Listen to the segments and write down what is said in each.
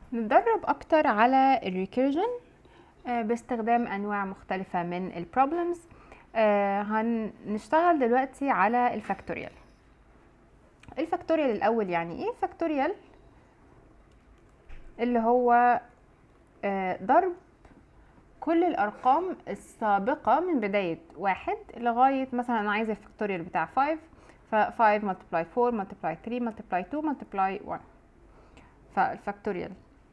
نتدرب اكتر على الريكيرجن باستخدام انواع مختلفة من البروبلمز هنشتغل دلوقتي على الفاكتوريال الفاكتوريال الاول يعني ايه فاكتوريال اللي هو آه، ضرب كل الارقام السابقة من بداية واحد لغاية مثلا انا عايزة الفاكتوريال بتاع 5 ف 5 multiply 4 multiply 3 multiply 2 multiply 1 فالفاكتوريال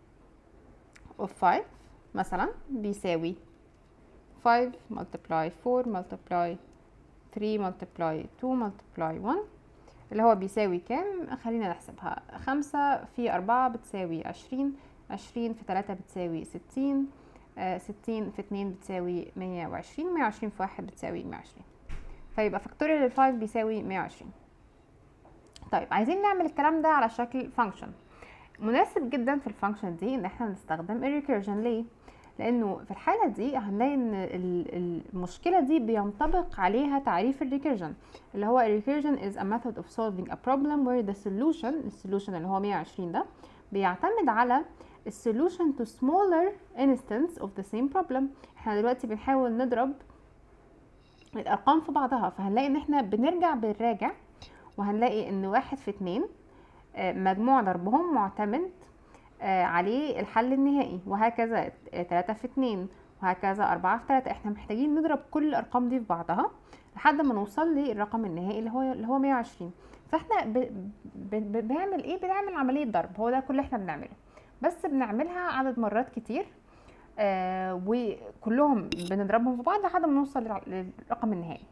of 5 مثلا بيساوي 5 multiply 4 multiply 3 multiply 2 multiply 1 اللي هو بيساوي كام خلينا نحسبها خمسة في أربعة بتساوي عشرين عشرين في تلاتة بتساوي ستين آه، ستين في اتنين بتساوي مية وعشرين مية وعشرين في واحد بتساوي مية وعشرين فيبقى فاكتوريال الفايف بيساوي مية وعشرين طيب عايزين نعمل الكلام ده على شكل فانكشن مناسب جدا في الفانكشن دي ان احنا نستخدم الريكيرجن ليه لانه في الحاله دي هنلاقي ان ال- المشكله دي بينطبق عليها تعريف الريكيرجن اللي هو الريكيرجن is a method of solving a problem where the solution السولوشن اللي هو 120 ده بيعتمد على السولوشن to smaller instance of the same problem احنا دلوقتي بنحاول نضرب الارقام في بعضها فهنلاقي ان احنا بنرجع بنراجع وهنلاقي ان واحد في اتنين آه، مجموع ضربهم معتمد آه، عليه الحل النهائي وهكذا آه، تلاتة في اتنين وهكذا أربعة في تلاتة احنا محتاجين نضرب كل الأرقام دي في بعضها لحد ما نوصل للرقم النهائي اللي هو اللي هو 120 فاحنا ب... ب... ب... بنعمل ايه بنعمل عملية ضرب هو ده كل اللي احنا بنعمله بس بنعملها عدد مرات كتير آه وكلهم بنضربهم في بعض لحد ما نوصل للع- للرقم النهائي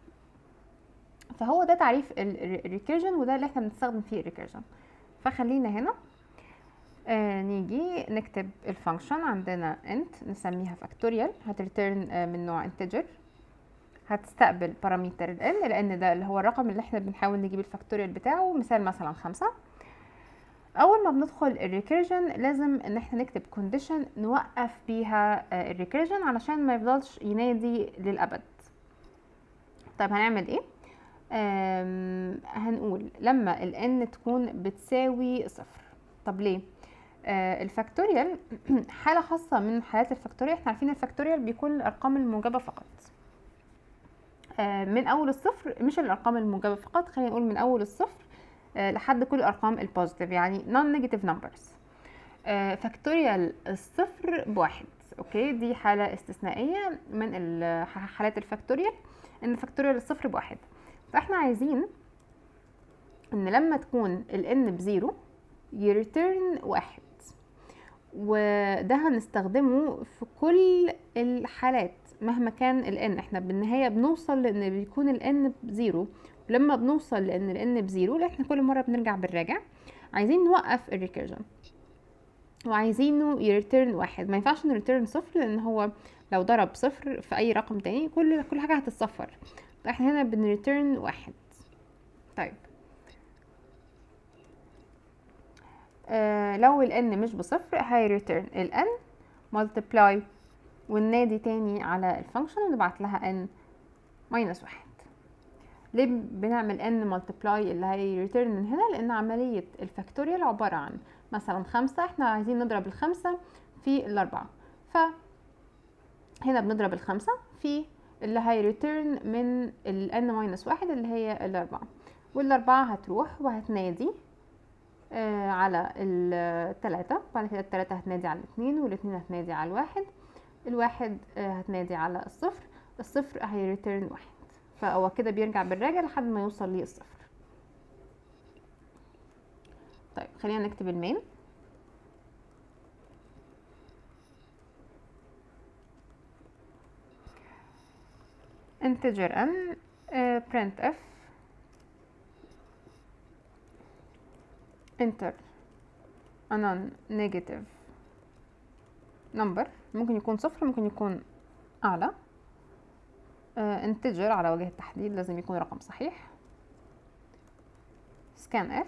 فهو ده تعريف الريكيرجن وده اللي احنا بنستخدم فيه الريكيرجن فخلينا هنا آه نيجي نكتب الفانكشن عندنا int نسميها فاكتوريال هتريتيرن آه من نوع integer هتستقبل بارامتر ال n لان ده اللي هو الرقم اللي احنا بنحاول نجيب الفاكتوريال بتاعه مثال مثلا خمسة اول ما بندخل الريكيرجن لازم ان احنا نكتب كونديشن نوقف بيها الريكيرجن علشان ما يفضلش ينادي للابد طيب هنعمل ايه آم، هنقول لما ال n تكون بتساوي صفر طب ليه آه الفاكتوريال حالة خاصة من حالات الفاكتوريال احنا عارفين الفاكتوريال بيكون الأرقام الموجبة فقط آه من أول الصفر مش الأرقام الموجبة فقط خلينا نقول من أول الصفر آه لحد كل الأرقام البوزيتيف يعني non negative numbers آه فاكتوريال الصفر بواحد اوكي دي حالة استثنائية من ال- ح- حالات الفاكتوريال ان فاكتوريال الصفر بواحد فاحنا عايزين ان لما تكون ال n بزيرو يريتيرن واحد وده هنستخدمه في كل الحالات مهما كان ال n احنا بالنهاية بنوصل لان بيكون ال n بزيرو ولما بنوصل لان ال n بزيرو لان احنا كل مرة بنرجع بنراجع عايزين نوقف الريكيرجن وعايزينه يريتيرن واحد ما ينفعش نريتيرن صفر لان هو لو ضرب صفر في اي رقم تاني كل كل حاجة هتتصفر فاحنا هنا بنريتيرن واحد طيب آه لو ال n مش بصفر هي return ال n multiply وننادي تاني على الفانكشن ونبعت لها n minus واحد ليه بنعمل n multiply اللي هي return من هنا لان عملية الفاكتوريال عبارة عن مثلا خمسة احنا عايزين نضرب الخمسة في الاربعة ف هنا بنضرب الخمسة في اللي هي return من ال n minus واحد اللي هي الاربعة والاربعة هتروح وهتنادي آه على التلاتة بعد كده التلاتة هتنادي على الاتنين والاتنين هتنادي على الواحد الواحد آه هتنادي على الصفر الصفر هيريتيرن واحد فهو كده بيرجع بالراجع لحد ما يوصل للصفر طيب خلينا نكتب المين integer n آه printf enter a non-negative number ممكن يكون صفر ممكن يكون أعلى آه integer على وجه التحديد لازم يكون رقم صحيح scan f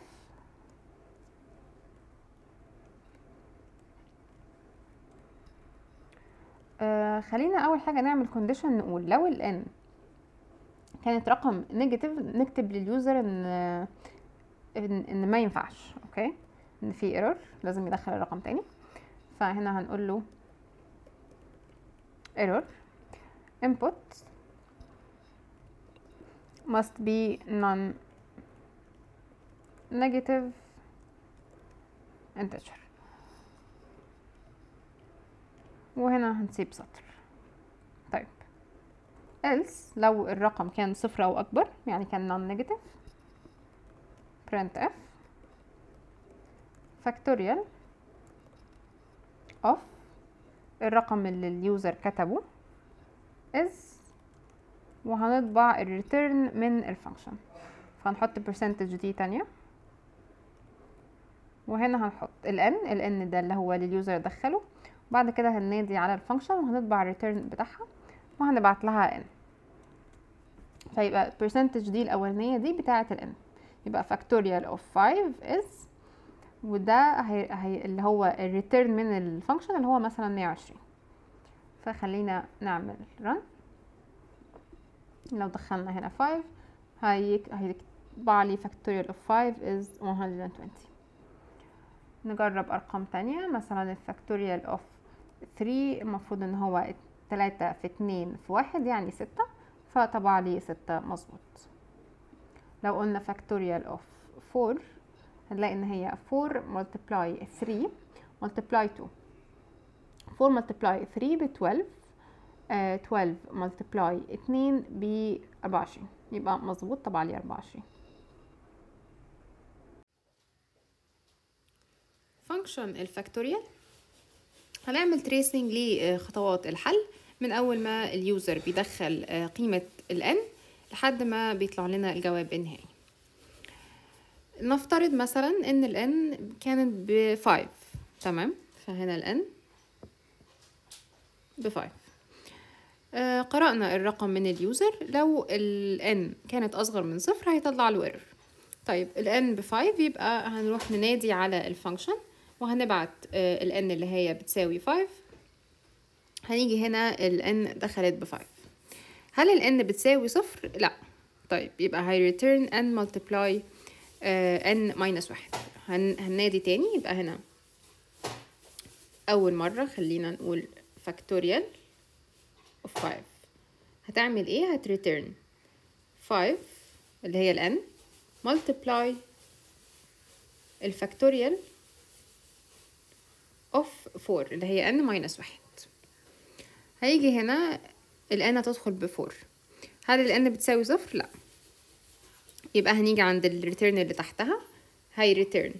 آه خلينا أول حاجة نعمل condition نقول لو ال n كانت رقم نيجاتيف نكتب لليوزر ان ان, إن ما ينفعش اوكي ان في ايرور لازم يدخل الرقم تاني فهنا هنقول له error input must be non negative integer وهنا هنسيب سطر طيب else لو الرقم كان صفر او اكبر يعني كان non negative printf factorial of الرقم اللي اليوزر كتبه is وهنطبع الريتيرن من الفانكشن فهنحط percentage دي تانية وهنا هنحط ال n ال n ده اللي هو لليوزر دخله بعد كده هننادي على الفانكشن وهنطبع الريتيرن بتاعها وهنبعت لها n فيبقى percentage دي الاولانيه دي بتاعه ال n يبقى factorial of 5 is وده هي هي اللي هو الريتيرن من الفانكشن اللي هو مثلا 120 فخلينا نعمل run لو دخلنا هنا 5 هيك هيطبع لي factorial of 5 is 120 نجرب ارقام تانية مثلا الفاكتوريال اوف 3 المفروض ان هو 3 في 2 في 1 يعني 6 فطبع لي 6 مظبوط لو قلنا factorial of 4 هنلاقي ان هي 4 multiply 3 multiply 2 4 multiply 3 ب 12 آه 12 multiply 2 ب 24 يبقى مظبوط طبع لي 24 فانكشن الفاكتوريال هنعمل تريسنج لخطوات الحل من اول ما اليوزر بيدخل قيمة الان لحد ما بيطلع لنا الجواب النهائي نفترض مثلا ان الان كانت ب 5 تمام فهنا الان ب 5 آه قرأنا الرقم من اليوزر لو ال n كانت أصغر من صفر هيطلع له error طيب ال n ب 5 يبقى هنروح ننادي على الفانكشن وهنبعت آه ال n اللي هي بتساوي 5 هنيجي هنا ال n دخلت ب 5 هل ال n بتساوي صفر؟ لا طيب يبقى هي return n multiply آه n minus واحد هن هننادي تاني يبقى هنا أول مرة خلينا نقول factorial of 5 هتعمل ايه هتريتيرن 5 اللي هي ال n multiply الفاكتوريال of 4 اللي هي n minus 1 هيجي هنا ال n هتدخل ب 4 هل ال n بتساوي صفر لا يبقى هنيجي عند الريتيرن اللي تحتها هي ريتيرن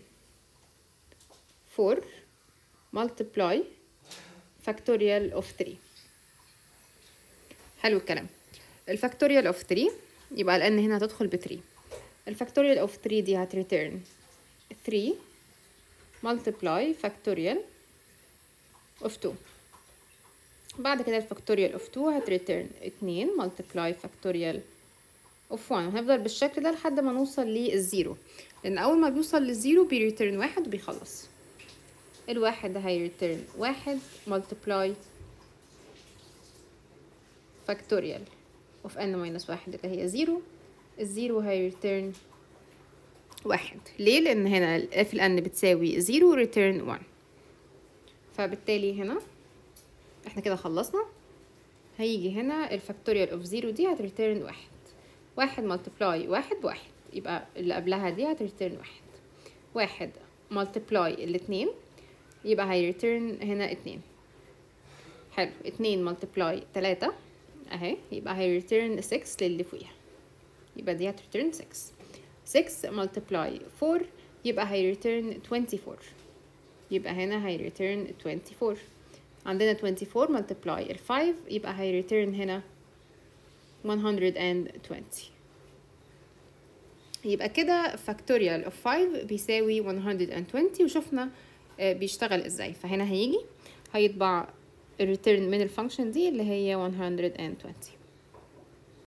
4 multiply factorial of 3 حلو الكلام الفاكتوريال اوف 3 يبقى لان هنا هتدخل ب 3 الفاكتوريال اوف 3 دي هتريتيرن 3 multiply factorial of 2 بعد كده الفاكتوريال اوف 2 هتريتيرن 2 multiply factorial of 1 وهنفضل بالشكل ده لحد ما نوصل للزيرو لان اول ما بيوصل للزيرو بيريتيرن واحد وبيخلص الواحد ده هيريتيرن واحد multiply factorial of n minus واحد اللي هي زيرو الزيرو هيريتيرن واحد ليه لان هنا f ال n بتساوي زيرو return 1 فبالتالي هنا احنا كده خلصنا هيجي هنا الفاكتوريال اوف زيرو دي هتريتيرن واحد واحد ملتبلاي واحد بواحد يبقى اللي قبلها دي هتريتيرن واحد واحد ملتبلاي الاتنين يبقى هيريتيرن هنا اتنين حلو اتنين ملتبلاي تلاتة اهي يبقى هيريتيرن 6 للي فوقيها يبقى دي هتريتيرن 6 6 ملتبلاي 4 يبقى هيريتيرن 24 يبقى هنا هيريتيرن 24 عندنا 24 ملتبلاي ال 5 يبقى هيريتيرن هنا 120 يبقى كده فاكتوريال اوف 5 بيساوي 120 وشفنا بيشتغل ازاي فهنا هيجي هيطبع الريتيرن من الفانكشن دي اللي هي 120